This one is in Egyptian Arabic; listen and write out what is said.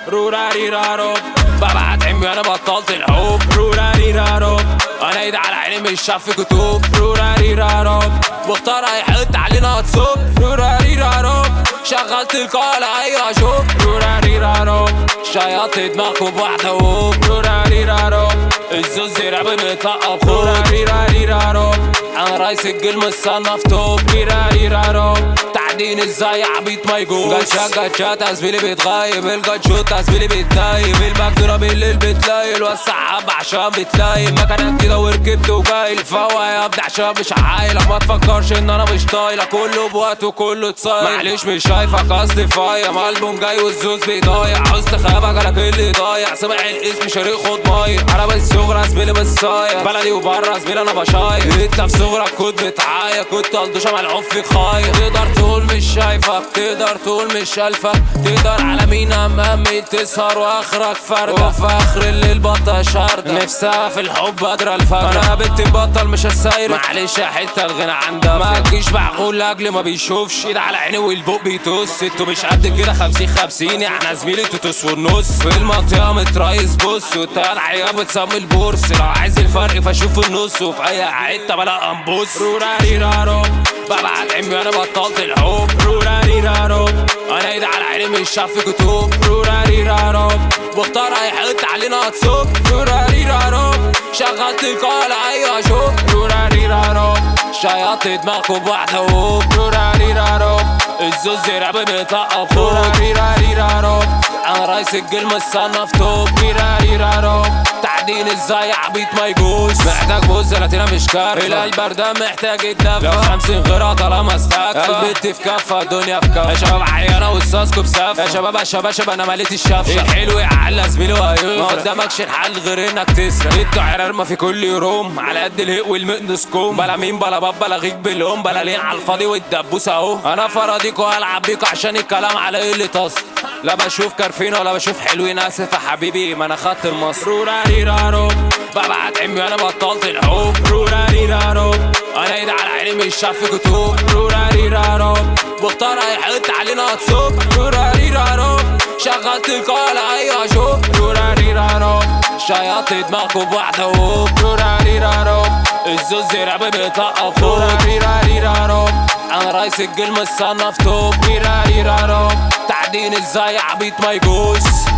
روراري رارو ببعت عمي انا بطلت الحب روراري رارو انا ايدي على عيني مش شاف في كتب روراري رارو واختار هيحط علينا تصب روراري رارو شغلت القال ايوه شوف روراري رارو شيطت دماغكم بواحدة ووب روراري رارو الزوز رعب متلقب روراري راري رارو انا رئيس الجيل مصنف توب ريراري رارو تعدين ازاي عبيط ما يجوز جاتشات جاتشات زميلي بيتغيب الجاتشوت زميلي بيتنايم المجنونة بالليل بتلايل والسحاب عشان بتلايم مكانك كده وركبت وجاي الفوا يا ابني عشان مش عايلك ما تفكرش ان انا مش طايلك كله بوقت وكله اتصايل معلش مش شايفك قصدي فايا مالبوم جاي والزوز بيضايع عاوز تخابك جالك اللي ضايع سامع الاسم شريك خد ماير انا بس صغرى زميلي بس صايع بلدي وبره زميلي انا بشاير انت في صغرك كنت بتعايا كنت قلدوشة ملعوب فيك خاير تقدر تقول مش شايفك تقدر تقول مش شايفك تقدر على مين امامي تسهر واخرك فردة وفي اخر الليل بطة شاردة نفسها في الحب قادرة الفجر انا بنت بطل مش هساير معلش يا حتة الغنى عندها ما تجيش معقول لاجل ما بيشوفش ايد على عيني والبوق بيتوس انتوا مش قد كده خمسين خمسين يعني زميلي توتوس والنص في المنطقة متريس بص والتاني عيال بتسمي البورس لو عايز الفرق فشوف النص وفي اي حتة بلا انبوس روراري رارو ببعت عمي انا بطلت الحب روراري رارو انا ايدي على عيني مش شاف في كتب روراري رارو واختار هيحط علينا تصب روراري رارو شغلت القال ايوه شوف روراري رارو شيطت دماغكم بواحدة ووب روراري رارو الزوز رعب بيطقب روراري راري رارو انا رئيس الجيل مصنف توب روراري رارو تعدين ازاي عبيط ما يجوز محتاج بوز لاتينا مش كارفة القلب ده محتاج يتدفى لو خمسين غيرها طالما استكفى البت في كفة الدنيا في كفة يا شباب عيانة والساسكو بسفة يا شباب يا شباب شباب انا مليت الشفشة الحلو يعلى زميلي وهيفرق ما قدامكش الحل غير انك تسرق انتوا عرار ما في كل يوم على قد الهق والمقنص كوم بلا مين بلا باب بلا غيك بالهم بلا لين على الفاضي والدبوس اهو انا فراديكوا هلعب بيكوا عشان الكلام على قلة اصل لا بشوف كارفين ولا بشوف حلوين اسف يا حبيبي ما انا خدت المصر روراري رارو ببعت عمي انا بطلت الحب روراري رارو انا ايدي على عيني مش شاف في كتب روراري رارو واختار هيحط علينا تصب روراري رارو شغلت القال ايوه شوف روراري رارو شيطت دماغكم بواحدة ووب روراري رارو الزوز رعب بيطقب روراري راري رارو انا رئيس الجيل مصنف توب روراري رارو تعدين ازاي عبيط ما يجوز